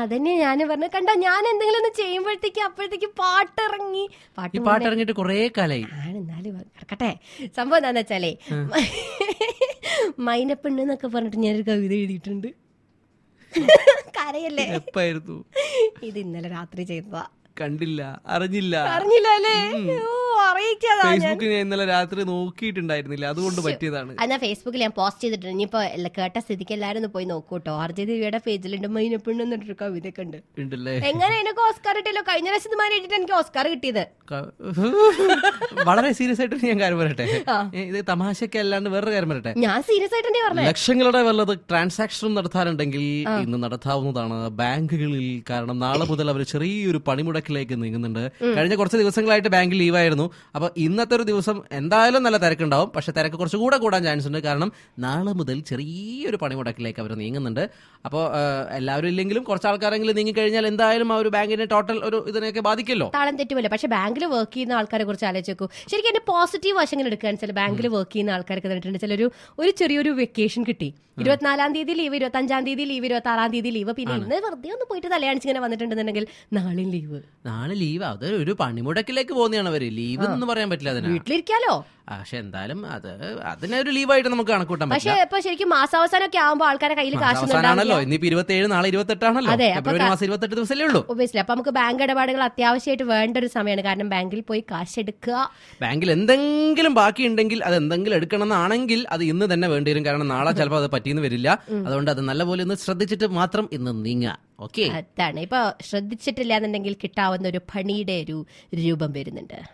അതന്നെ ഞാൻ പറഞ്ഞു കണ്ടോ ഞാൻ എന്തെങ്കിലും ഒന്ന് ചെയ്യുമ്പോഴത്തേക്ക് അപ്പോഴത്തേക്ക് പാട്ടിറങ്ങി പാട്ട് ഈ പാട്ട് ഇറങ്ങിയിട്ട് കുറേ കാലായി ആണ് എന്നാലും കിടക്കട്ടെ സംഭവം എന്താന്ന് വെച്ചാലേ മൈനപ്പെണ്ണ് എന്നൊക്കെ പറഞ്ഞിട്ട് ഞാനൊരു കവിത എഴുതിയിട്ടുണ്ട് കരയല്ലേ എപ്പായിരുന്നു ഇത് ഇന്നലെ രാത്രി ചെയ്തതാ കണ്ടില്ല അറിഞ്ഞില്ല അറിഞ്ഞില്ല അല്ലേ ഓ അറിയിക്കാതാ ഞാൻ ഫേസ്ബുക്കിൽ ഞാൻ ഇന്നലെ രാത്രി നോക്കിയിട്ടുണ്ടായിരുന്നില്ല അതുകൊണ്ട് പറ്റിയതാണ് എന്നാ ഫേസ്ബുക്കിൽ ഞാൻ പോസ്റ്റ് ചെയ്തിട്ടുണ്ട് ഇനിയിപ്പോ എല്ലാ- കേട്ട സ്ഥിതിക്ക് എല്ലാരും ഒന്ന് പോയി നോക്കൂട്ടോ ആർജി ദേവിയുടെ പേജിലുണ്ട് മൈനപ്പെണ്ണ് എന്നിട്ടൊരു കവിതയൊക്കെ ഉണ്ട് ഉണ്ടല്ലേ എങ്ങനെ എനിക്ക് ഓസ്കാർ കിട്ടിയല്ലോ കഴിഞ്ഞ പ്രാവശ്യം ഇതുമാതിരി എഴുതിയിട്ട് എനിക്ക് ഓസ്കാർ കിട്ടിയത് ക- വളരെ സീരിയസ് ആയിട്ട് ഞാൻ കാര്യം പറയട്ടെ ഏ, ഇത് തമാശക്ക് അല്ലാണ്ട് വേറൊരു കാര്യം പറയട്ടെ ഞാൻ സീരിയസ് ആയിട്ട് തന്നെ പറഞ്ഞത് ലക്ഷങ്ങളുടെ വല്ലത് ട്രാൻസാക്ഷൻ നടത്താനുണ്ടെങ്കിൽ ഇന്ന് നടത്താവുന്നതാണ് ബാങ്കുകളിൽ കാരണം നാളെ മുതൽ അവർ ചെറിയൊരു പണിമുടക്കിലേക്ക് നീങ്ങുന്നുണ്ട് കഴിഞ്ഞ കുറച്ച് ദിവസങ്ങളായിട്ട് ബാങ്ക് ലീവായിരുന്നു അപ്പൊ ഇന്നത്തെ ഒരു ദിവസം എന്തായാലും നല്ല തിരക്കുണ്ടാവും പക്ഷെ തിരക്ക് കുറച്ചുകൂടെ കൂടാൻ ചാൻസ് ഉണ്ട് കാരണം നാളെ മുതൽ ചെറിയൊരു പണിമുടക്കിലേക്ക് അവർ നീങ്ങുന്നുണ്ട് അപ്പോൾ എല്ലാവരും ഇല്ലെങ്കിലും കുറച്ച് ആൾക്കാരെങ്കിലും നീങ്ങി കഴിഞ്ഞാൽ എന്തായാലും ആ ഒരു ബാങ്കിന്റെ ടോട്ടൽ ഒരു ഇതിനെയൊക്കെ ബാധിക്കല്ലോ താളം തെറ്റുമല്ലോ പക്ഷെ ബാങ്കിൽ വർക്ക് ചെയ്യുന്ന ആൾക്കാരെ കുറിച്ച് ആലോചിച്ച് നോക്കൂ ശരിക്കും എന്റെ പോസിറ്റീവ് വശങ്ങൾ എടുക്കുകയാണെന്ന് വെച്ചാൽ ബാങ്കിൽ വർക്ക് ചെയ്യുന്ന ആൾക്കാർക്ക് തന്നിട്ടുണ്ട് ചില ഒരു ഒരു ചെറിയൊരു വെക്കേഷൻ കിട്ടി ഇരുപത്തിനാലാം തീയതി ലീവ് ഇരുപത്തി അഞ്ചാം തീയതി ലീവ് ഇരുപത്തി ആറാം തീയതി ലീവ് പിന്നെ ഇന്ന് വെറുതെ ഒന്ന് പോയിട്ട് തലയാണിച്ച് ഇങ്ങനെ വന്നിട്ടുണ്ടെന്നുണ്ടെങ്കിൽ നാളെയും ലീവ് നാളെ ലീവ് അത് ഒരു പണിമുടക്കിലേക്ക് പോകുന്നതാണ് അവര് ലീവ് എന്ന് പറയാൻ പറ്റില്ല അതിന് വീട്ടിലിരിക്കാലോ പക്ഷെ എന്തായാലും അത് അതിനൊരു ലീവായിട്ട് നമുക്ക് കണക്കൂട്ടാൻ പക്ഷെ പറ്റില്ല ഇപ്പൊ ശരിക്കും മാസാവസാനം ഒക്കെ ആവുമ്പോ ആൾക്കാരെ കയ്യിൽ കാശ് അവസാനാണല്ലോ ഇന്നിപ്പോ ഇരുപത്തി ഏഴ് നാളെ ഇരുപത്തി എട്ടാണല്ലോ അതെ, അപ്പൊ ഫെബ്രുവരി മാസം ഇരുപത്തെട്ട് ദിവസമല്ലേ ഉള്ളൂ ഒബിയസ്ലി അപ്പൊ നമുക്ക് ബാങ്ക് ഇടപാടുകൾ അത്യാവശ്യമായിട്ട് വേണ്ട ഒരു സമയമാണ് കാരണം ബാങ്കിൽ പോയി കാശ് എടുക്കുക ബാങ്കിൽ എന്തെങ്കിലും ബാക്കി ഉണ്ടെങ്കിൽ അത് എന്തെങ്കിലും എടുക്കണം എന്നാണെങ്കിൽ അത് ഇന്ന് തന്നെ വേണ്ടി വരും കാരണം നാളെ ചിലപ്പോൾ അത് പറ്റിയെന്ന് വരില്ല അതുകൊണ്ട് അത് നല്ലപോലെ ഒന്ന് ശ്രദ്ധിച്ചിട്ട് മാത്രം ഇന്ന് നീങ്ങുക ഓക്കെ അതാണ് ഇപ്പൊ ശ്രദ്ധിച്ചിട്ടില്ല എന്നുണ്ടെങ്കിൽ കിട്ടാവുന്ന ഒരു പണിയുടെ ഒരു രൂപം വരുന്നുണ്ട്